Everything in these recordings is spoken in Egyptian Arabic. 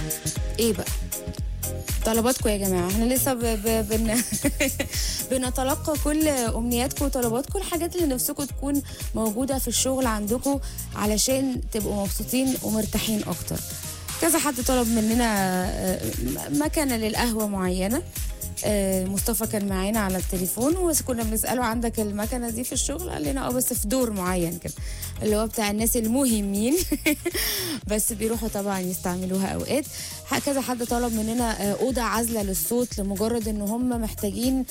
ايه بقى طلباتكم يا جماعه احنا لسه ب... ب... بن... بنتلقى كل امنياتكم وطلباتكم الحاجات اللي نفسكم تكون موجوده في الشغل عندكم علشان تبقوا مبسوطين ومرتاحين اكتر كذا حد طلب مننا آه، مكنه للقهوه معينه آه، مصطفى كان معانا على التليفون وكنا بنساله عندك المكنه دي في الشغل قال لنا اه بس في دور معين كده اللي هو بتاع الناس المهمين بس بيروحوا طبعا يستعملوها اوقات كذا حد طلب مننا آه، اوضه عازله للصوت لمجرد ان هم محتاجين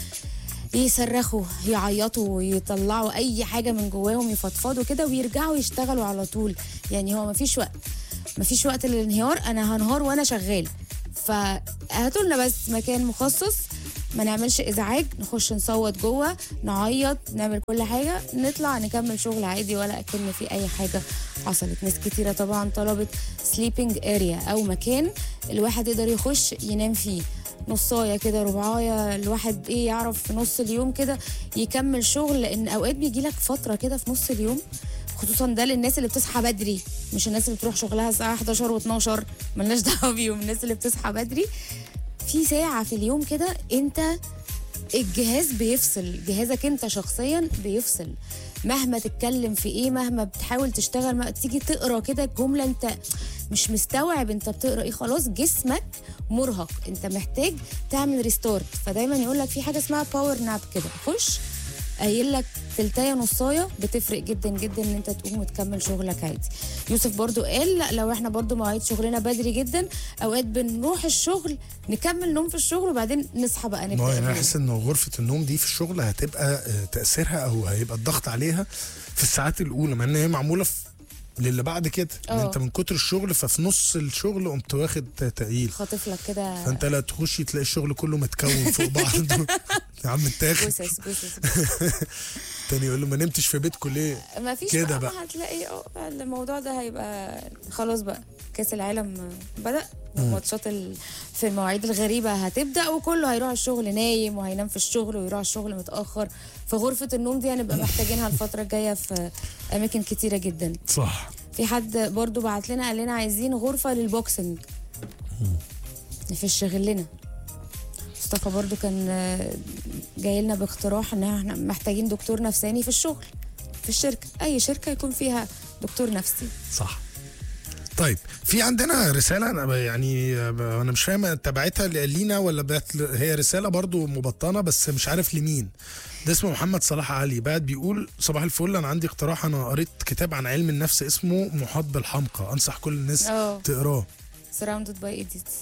يصرخوا يعيطوا يطلعوا اي حاجه من جواهم يفضفضوا كده ويرجعوا يشتغلوا على طول يعني هو مفيش وقت مفيش وقت للانهيار انا هنهار وانا شغال فهاتوا لنا بس مكان مخصص ما نعملش ازعاج نخش نصوت جوه نعيط نعمل كل حاجه نطلع نكمل شغل عادي ولا اكن في اي حاجه حصلت ناس كتيره طبعا طلبت سليبنج اريا او مكان الواحد يقدر يخش ينام فيه نصايه كده ربعايه الواحد ايه يعرف في نص اليوم كده يكمل شغل لان اوقات بيجي لك فتره كده في نص اليوم خصوصا ده للناس اللي بتصحى بدري مش الناس اللي بتروح شغلها الساعه 11 و12 ملناش دعوه بيهم الناس اللي بتصحى بدري في ساعه في اليوم كده انت الجهاز بيفصل جهازك انت شخصيا بيفصل مهما تتكلم في ايه مهما بتحاول تشتغل ما تيجي تقرا كده الجمله انت مش مستوعب انت بتقرا ايه خلاص جسمك مرهق انت محتاج تعمل ريستارت فدايما يقول لك في حاجه اسمها باور ناب كده خش قايل لك تلتايه نصايه بتفرق جدا جدا ان انت تقوم وتكمل شغلك عادي يوسف برضو قال لا لو احنا برضو مواعيد شغلنا بدري جدا اوقات بنروح الشغل نكمل نوم في الشغل وبعدين نصحى بقى ما هو نبدا يعني انا اليوم. حاسس ان غرفه النوم دي في الشغل هتبقى آه، تاثيرها او هيبقى الضغط عليها في الساعات الاولى مع ان هي معموله في للي بعد كده ان اه. انت من كتر الشغل ففي نص الشغل قمت واخد تقيل خاطف لك كده فانت لا تخشي تلاقي الشغل كله متكون فوق بعض يا عم اتاخد جثث جثث تاني يقول له ما نمتش في بيتكم ليه ما فيش كده بقى, بقى. ما هتلاقي اه الموضوع ده هيبقى خلاص بقى كاس العالم بدأ الماتشات ال- في المواعيد الغريبة هتبدأ وكله هيروح الشغل نايم وهينام في الشغل ويروح الشغل متأخر فغرفة النوم دي هنبقى محتاجينها الفترة الجاية في أماكن كتيرة جدا صح في حد برضو بعت لنا قال لنا عايزين غرفة للبوكسنج نفش غلنا مصطفى برضو كان آه، جاي لنا باقتراح ان احنا محتاجين دكتور نفساني في الشغل في الشركة اي شركة يكون فيها دكتور نفسي صح طيب في عندنا رسالة أنا ب- يعني آه، أنا مش فاهم تبعتها لينا ولا بقت ل- هي رسالة برضو مبطنة بس مش عارف لمين ده اسمه محمد صلاح علي بعد بيقول صباح الفل أنا عندي اقتراح أنا قريت كتاب عن علم النفس اسمه محاط بالحمقى أنصح كل الناس اه تقراه surrounded by idiots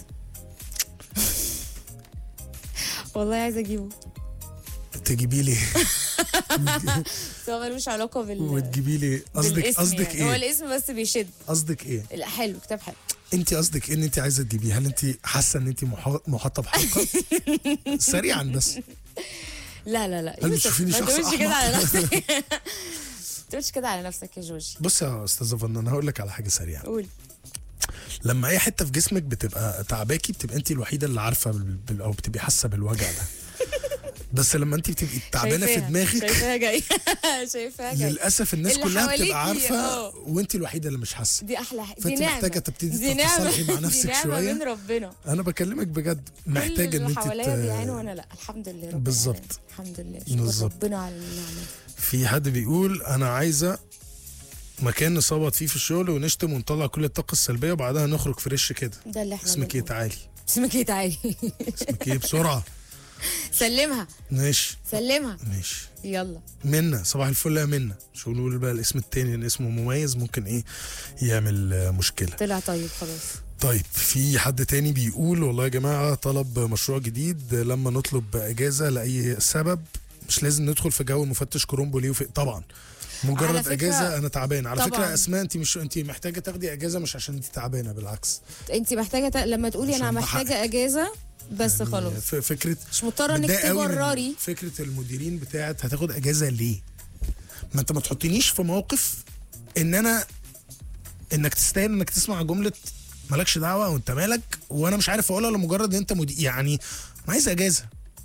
والله عايزة اجيبه تجيبي لي بس هو ملوش علاقة بال وتجيبي لي قصدك بالاسم قصدك يعني. هو ايه الاسم بس بيشد قصدك ايه لا حلو كتاب حلو انت قصدك ايه ان انت عايزه تجيبيه هل انت حاسه ان انت محا- محاطه بحلقه سريعا بس لا لا لا هل يوسف، بتشوفيني ما شخص تقولش كده أحمق؟ على نفسك ما تقولش كده على نفسك يا جورجي بص يا استاذه فنان هقول لك على حاجه سريعه قول لما اي حته في جسمك بتبقى تعباكي بتبقى انت الوحيده اللي عارفه بال... بال- او بتبقي حاسه بالوجع ده بس لما انت بتبقي تعبانه في شايفاها- دماغك شايفاها جاي شايفاها جاي للاسف الناس اللي كلها حواليكي، بتبقى عارفه اه. وانت الوحيده اللي مش حاسه دي احلى حاجه دي فأنت نعمه محتاجة تبتدي دي نعمة- تتصالحي مع دي نفسك نعمة شوية. من ربنا انا بكلمك بجد محتاج كل ان اللي انت حواليا ت- بيعانوا وانا لا الحمد لله رب بالظبط. العالمين. الحمد لله شكر بالظبط. ربنا على النعمه في حد بيقول انا عايزه مكان نصوت فيه في الشغل ونشتم ونطلع كل الطاقه السلبيه وبعدها نخرج فريش كده ده اللي احنا اسمك ايه بنقوله. تعالي اسمك ايه تعالي اسمك ايه بسرعه سلمها ماشي سلمها ماشي يلا منا صباح الفل يا منا شو نقول بقى الاسم التاني لان اسمه مميز ممكن ايه يعمل آه، مشكله طلع طيب خلاص طيب في حد تاني بيقول والله يا جماعه طلب مشروع جديد لما نطلب اجازه لاي سبب مش لازم ندخل في جو المفتش كرومبو ليه وفي طبعا على مجرد فكرة- اجازه انا تعبان على طبعاً. فكره يا اسماء انت مش انت محتاجه تاخدي اجازه مش عشان انت تعبانه بالعكس انت محتاجه ت... لما تقولي انا عشان ده محتاجه اجازه بس يعني خلاص ف- فكره مش مضطره انك متضايق قوي من تبرري فكره المديرين بتاعت هتاخد اجازه ليه؟ ما انت ما تحطنيش في موقف ان انا انك تستاهل انك تسمع جمله مالكش دعوه وانت مالك وانا مش عارف اقولها لمجرد ان انت مدير يعني انا عايز اجازه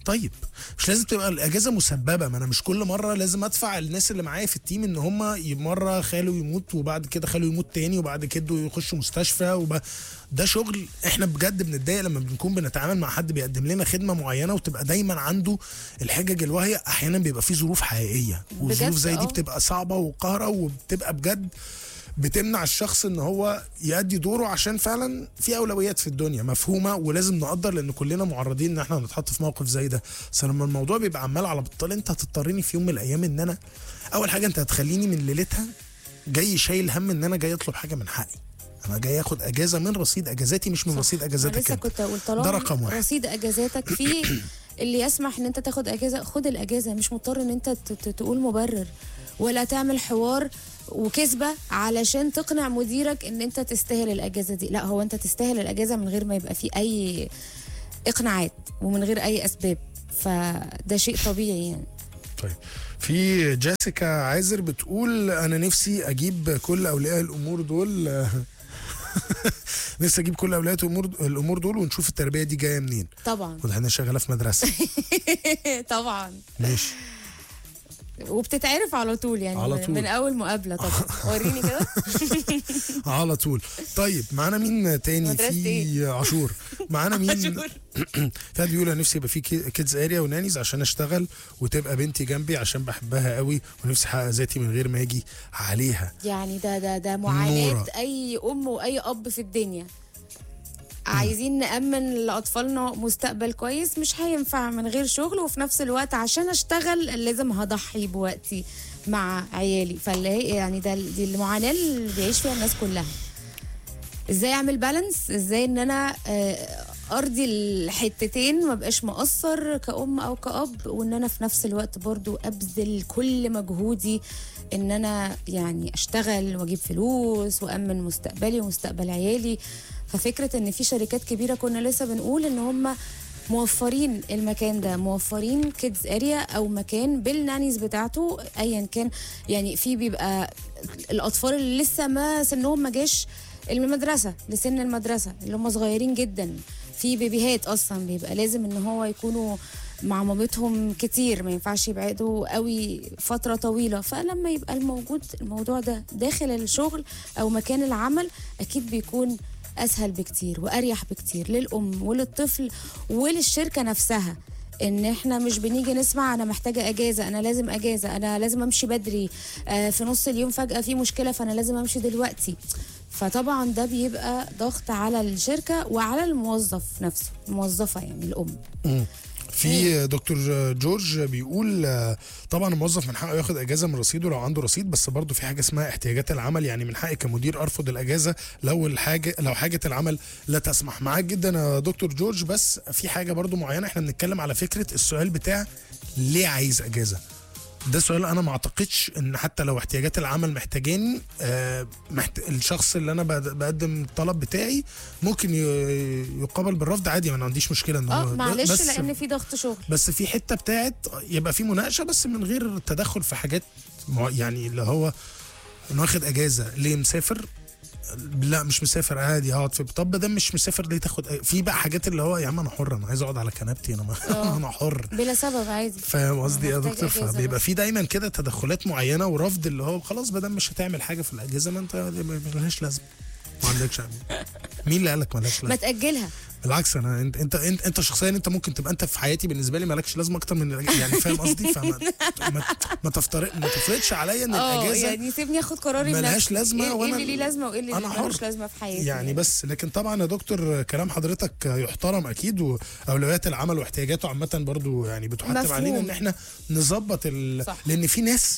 طيب مش لازم تبقى الاجازه مسببه ما انا مش كل مره لازم ادفع الناس اللي معايا في التيم ان هم مره خاله يموت وبعد كده خاله يموت تاني وبعد كده يخش مستشفى وب... ده شغل احنا بجد بنتضايق لما بنكون بنتعامل مع حد بيقدم لنا خدمه معينه وتبقى دايما عنده الحجج الواهيه احيانا بيبقى في ظروف حقيقيه وظروف بجد زي دي اه. بتبقى صعبه وقاهره وبتبقى بجد بتمنع الشخص ان هو يأدي دوره عشان فعلا في اولويات في الدنيا مفهومه ولازم نقدر لان كلنا معرضين ان احنا نتحط في موقف زي ده بس لما الموضوع بيبقى عمال على بطال انت هتضطرني في يوم من الايام ان انا اول حاجه انت هتخليني من ليلتها جاي شايل هم ان انا جاي اطلب حاجه من حقي انا جاي اخد اجازه من رصيد اجازاتي مش من رصيد أنا اجازاتك لسه انت كنت اقول طالما ده رقم واحد. رصيد اجازاتك في اللي يسمح ان انت تاخد اجازه خد الاجازه مش مضطر ان انت ت- ت- تقول مبرر ولا تعمل حوار وكذبه علشان تقنع مديرك ان انت تستاهل الاجازه دي لا هو انت تستاهل الاجازه من غير ما يبقى في اي اقناعات ومن غير اي اسباب فده شيء طبيعي يعني طيب في جيسيكا عازر بتقول انا نفسي اجيب كل اولياء الامور دول نفسي اجيب كل اولياء الامور الامور دول ونشوف التربيه دي جايه منين طبعا واضح انها شغاله في مدرسه طبعا ماشي وبتتعرف على طول يعني على من- طول. من اول مقابله طبعا وريني كده على طول طيب معانا مين تاني مدرسة في إيه؟ عاشور معانا مين عاشور. فهد بيقول انا نفسي يبقى في كيدز اريا ونانيز عشان اشتغل وتبقى بنتي جنبي عشان بحبها قوي ونفسي احقق ذاتي من غير ما اجي عليها يعني ده ده ده معاناة نورة. أي أم وأي أب في الدنيا عايزين نأمن لأطفالنا مستقبل كويس مش هينفع من غير شغل وفي نفس الوقت عشان أشتغل لازم هضحي بوقتي مع عيالي فاللي هي يعني ده دي المعاناة اللي بيعيش فيها الناس كلها ازاي اعمل بالانس ازاي ان انا آه، ارضي الحتتين ما بقاش مقصر كأم او كأب وان انا في نفس الوقت برضو ابذل كل مجهودي ان انا يعني اشتغل واجيب فلوس وامن مستقبلي ومستقبل عيالي ففكره ان في شركات كبيره كنا لسه بنقول ان هم موفرين المكان ده موفرين كيدز اريا او مكان بالنانيز بتاعته ايا كان يعني في بيبقى الاطفال اللي لسه ما سنهم ما جاش المدرسه لسن المدرسه اللي هم صغيرين جدا في بيبيهات اصلا بيبقى لازم ان هو يكونوا مع مامتهم كتير ما ينفعش يبعدوا قوي فتره طويله فلما يبقى الموجود الموضوع ده داخل الشغل او مكان العمل اكيد بيكون اسهل بكتير واريح بكتير للام وللطفل وللشركه نفسها ان احنا مش بنيجي نسمع انا محتاجه اجازه انا لازم اجازه انا لازم امشي بدري آه في نص اليوم فجاه في مشكله فانا لازم امشي دلوقتي فطبعا ده بيبقى ضغط على الشركه وعلى الموظف نفسه الموظفه يعني الام مم. في دكتور جورج بيقول آه، طبعا الموظف من حقه ياخد اجازه من رصيده لو عنده رصيد بس برضه في حاجه اسمها احتياجات العمل يعني من حقي كمدير ارفض الاجازه لو الحاجه لو حاجه العمل لا تسمح معاك جدا يا دكتور جورج بس في حاجه برضه معينه احنا بنتكلم على فكره السؤال بتاع ليه عايز اجازه ده سؤال انا ما اعتقدش ان حتى لو احتياجات العمل محتاجاني آه محت... الشخص اللي انا بد- بقدم الطلب بتاعي ممكن ي... يقابل بالرفض عادي ما أنا عنديش مشكله ان اه هو معلش بس لان في ضغط شغل بس في حته بتاعت يبقى في مناقشه بس من غير تدخل في حاجات مع- يعني اللي هو انا واخد اجازه ليه مسافر لا مش مسافر عادي هقعد في طب ده مش مسافر ليه تاخد أ- في بقى حاجات اللي هو يا عم انا حر انا عايز اقعد على كنبتي انا ما انا حر بلا سبب عادي فاهم قصدي يا محتاج دكتور أجازة فبيبقى بس. في دايما كده تدخلات معينه ورفض اللي هو خلاص بدل مش هتعمل حاجه في الاجازه ما انت ملهاش لازمه ما عندكش مين اللي قالك ملهاش ما لازمه تاجلها بالعكس انا انت انت انت, انت شخصيا انت ممكن تبقى انت في حياتي بالنسبه لي مالكش لازمه اكتر من الأج- يعني فاهم قصدي فما ما, ما تفترق ما تفرضش عليا ان اه الاجازه يعني سيبني اخد قراري ملهاش بنفسي. لازمة ايه إيه وأنا- اللي ليه لازمه وايه اللي أنا ملوش حر. لازمه في حياتي يعني بس لكن طبعا يا دكتور كلام حضرتك يحترم اكيد واولويات العمل واحتياجاته عامه برضو يعني بتحتم مفهوم. علينا ان احنا نظبط ال... صح. لان في ناس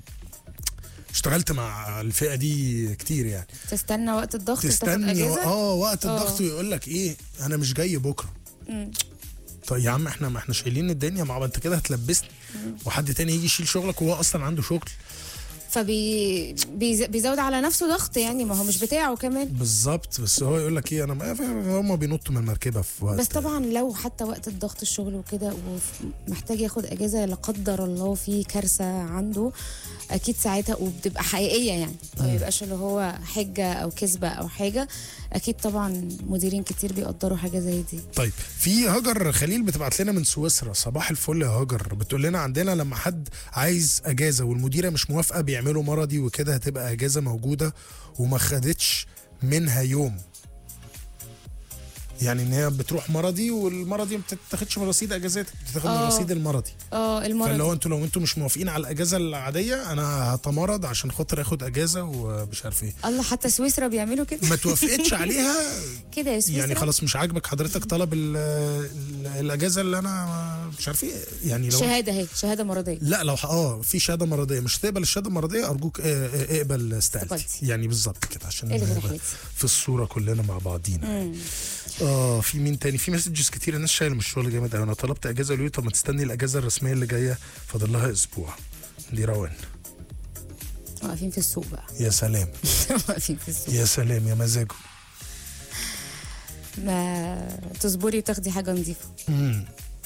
اشتغلت مع الفئه دي كتير يعني تستنى وقت الضغط تاخد تستني اجازه اه وقت آه. الضغط ويقول لك ايه انا مش جاي بكره مم. طيب يا عم احنا ما احنا شايلين الدنيا مع بعض انت كده هتلبسني وحد تاني يجي يشيل شغلك وهو اصلا عنده شغل فبي بيز- بيزود على نفسه ضغط يعني ما هو مش بتاعه كمان بالظبط بس هو يقول لك ايه انا ما هم بينطوا من المركبه في وقت بس طبعا لو حتى وقت الضغط الشغل وكده ومحتاج ياخد اجازه لا قدر الله في كارثه عنده اكيد ساعتها وبتبقى حقيقيه يعني ما بيبقاش اللي هو حجه او كذبه او حاجه اكيد طبعا مديرين كتير بيقدروا حاجه زي دي طيب في هاجر خليل بتبعت لنا من سويسرا صباح الفل يا هاجر بتقول لنا عندنا لما حد عايز اجازه والمديره مش موافقه بيعملوا مرضي وكده هتبقى اجازه موجوده وما خدتش منها يوم يعني ان هي بتروح مرضي والمرضي ما بتتاخدش من رصيد اجازاتك بتتاخد من آه. رصيد المرضي اه فاللي المرض هو انتوا لو انتوا مش موافقين على الاجازه العاديه انا هتمرض عشان خاطر اخد اجازه ومش عارف ايه الله حتى سويسرا بيعملوا كده ما توافقتش عليها كده يا سويسرا يعني خلاص مش عاجبك حضرتك طلب ال- ال- الاجازه اللي انا مش عارف ايه يعني لو شهاده اهي شهاده مرضيه لا لو ح- اه في شهاده مرضيه مش تقبل الشهاده المرضيه ارجوك آه، آه، اقبل استقالتي استقالتي. يعني بالظبط كده عشان الغي نبقى رحلتي في الصوره كلنا مع بعضينا اه في مين تاني في مسجز كتير الناس شايله من الشغل جامد قوي انا طلبت اجازه قالوا لي طب ما تستني الاجازه الرسميه اللي جايه فاضل لها اسبوع دي روان واقفين في السوق بقى يا سلام واقفين في السوق يا سلام يا مزاجه ما تصبري وتاخدي حاجه نظيفه امم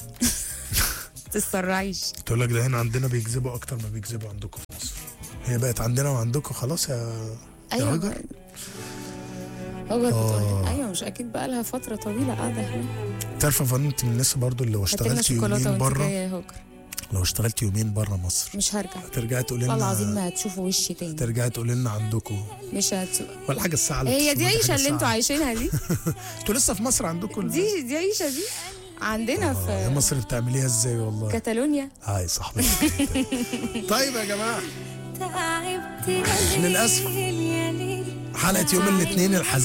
تتسرعيش تقول لك ده هنا عندنا بيكذبوا اكتر ما بيكذبوا عندكم في مصر هي بقت عندنا وعندكم خلاص يا يا ايوه هاجر هاجر بتقول آه. ايوه مش اكيد بقى لها فتره طويله قاعده هنا تعرف يا فندم انت من الناس برضو اللي لو هات لنا اشتغلت شوكولاته يومين وانت بره جايه يا هاجر لو اشتغلت يومين بره مصر مش هرجع ترجعي تقولي والله العظيم لنا ما هتشوفوا وشي تاني ترجعي تقولي لنا عندكم مش هتشوف ولا حاجه الساعه اللي هي دي بتسمعوها عيشه حاجة اللي انتوا ساعة. عايشينها دي انتوا لسه في مصر عندكم دي دي عيشه دي عندنا يا في مصر بتعمليها ازاي والله كاتالونيا هاي صاحبتي طيب يا جماعه تعبت للأسف. حلقه يوم الاثنين الحزين